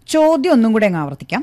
ചോദ്യം ഒന്നും കൂടെ അങ്ങ് ആവർത്തിക്കാം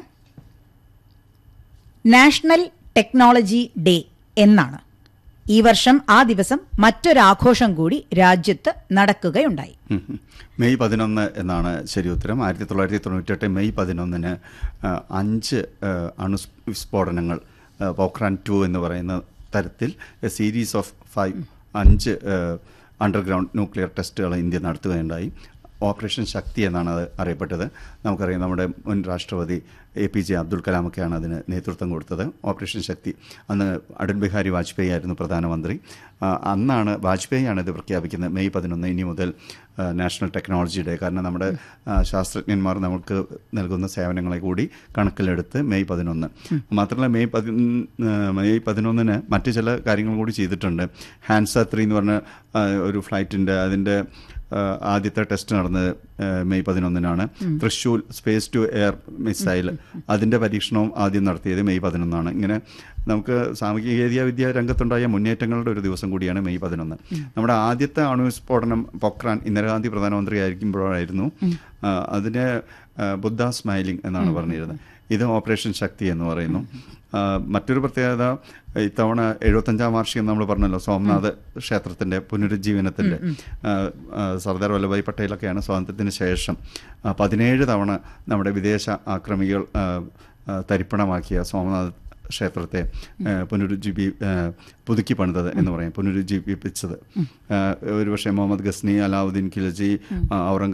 നാഷണൽ ടെക്നോളജി ഡേ എന്നാണ് ഈ വർഷം ആ ദിവസം മറ്റൊരാഘോഷം കൂടി രാജ്യത്ത് നടക്കുകയുണ്ടായി ഉം ഉം. മെയ് പതിനൊന്ന് എന്നാണ് ശരി ഉത്തരം ആയിരത്തി തൊള്ളായിരത്തി തൊണ്ണൂറ്റെട്ട് മെയ് പതിനൊന്നിന് ആ, അഞ്ച് ആ, അണുസ്ഫോടനങ്ങൾ ആ, പോക്രാൻ ടു എന്ന് പറയുന്ന തരത്തിൽ എ സീരീസ് ഓഫ് ഫൈവ് അഞ്ച് അണ്ടർഗ്രൗണ്ട് ന്യൂക്ലിയർ ടെസ്റ്റുകൾ ഇന്ത്യ നടത്തുകയുണ്ടായി ഓപ്പറേഷൻ ശക്തി എന്നാണ് അത് അറിയപ്പെട്ടത് നമുക്കറിയാം നമ്മുടെ മുൻ രാഷ്ട്രപതി എ പി ജെ അബ്ദുൽ കലാമൊക്കെയാണ് അതിന് നേതൃത്വം കൊടുത്തത് ഓപ്പറേഷൻ ശക്തി അന്ന് അടൽ ബിഹാരി വാജ്പേയി ആയിരുന്നു പ്രധാനമന്ത്രി ആ, അന്നാണ് വാജ്പേയിയാണ് ഇത് പ്രഖ്യാപിക്കുന്നത് മെയ് പതിനൊന്ന് ഇനി മുതൽ ആ, നാഷണൽ ടെക്നോളജി ഡേ കാരണം നമ്മുടെ ആ, ശാസ്ത്രജ്ഞന്മാർ നമുക്ക് നൽകുന്ന സേവനങ്ങളെ കൂടി കണക്കിലെടുത്ത് മെയ് പതിനൊന്ന് മാത്രമല്ല മെയ് പതി മെയ് പതിനൊന്നിന് മറ്റു ചില കാര്യങ്ങൾ കൂടി ചെയ്തിട്ടുണ്ട് ഹാൻസ ത്രീ എന്ന് പറഞ്ഞ ആ, ഒരു ഫ്ലൈറ്റിൻ്റെ അതിൻ്റെ ആ, ആദ്യത്തെ ടെസ്റ്റ് നടന്നത് ആ, മെയ് പതിനൊന്നിനാണ് Thrissur space to air missile അതിൻ്റെ പരീക്ഷണവും ആദ്യം നടത്തിയത് മെയ് പതിനൊന്നാണ് ഇങ്ങനെ നമുക്ക് സാമൂഹിക വിദ്യ രംഗത്തുണ്ടായ മുന്നേറ്റങ്ങളുടെ ഒരു ദിവസം കൂടിയാണ് മെയ് പതിനൊന്ന് നമ്മുടെ ആദ്യത്തെ അണുസ്ഫോടനം പൊക്രാൻ ഇന്ദിരാഗാന്ധി പ്രധാനമന്ത്രി ആയിരിക്കുമ്പോഴായിരുന്നു ആ, അതിന് ആ, ബുദ്ധ സ്മൈലിംഗ് എന്നാണ് പറഞ്ഞിരുന്നത് ഇത് ഓപ്പറേഷൻ ശക്തി എന്ന് പറയുന്നു ആ, മറ്റൊരു പ്രത്യേകത ഇത്തവണ എഴുപത്തഞ്ചാം വാർഷികം നമ്മൾ പറഞ്ഞല്ലോ സോമനാഥ് ക്ഷേത്രത്തിന്റെ പുനരുജ്ജീവനത്തിന്റെ ആ, ആ, സർദാർ വല്ലഭായ് പട്ടേലൊക്കെയാണ് സ്വാതന്ത്ര്യത്തിന് ശേഷം ആ, പതിനേഴ് തവണ നമ്മുടെ വിദേശ ആക്രമികൾ ആ, ആ, തരിപ്പണമാക്കിയ സോമനാഥ് ക്ഷേത്രത്തെ ആ, പുനരുജ്ജീവി ആ, പുതുക്കി പണിതത് എന്ന് പറയും പുനരുജ്ജീവിപ്പിച്ചത് ആ, ഒരുപക്ഷെ മുഹമ്മദ് ഗസ്നി അലാവുദ്ദീൻ ഖിൽജി ആ, ഔറംഗ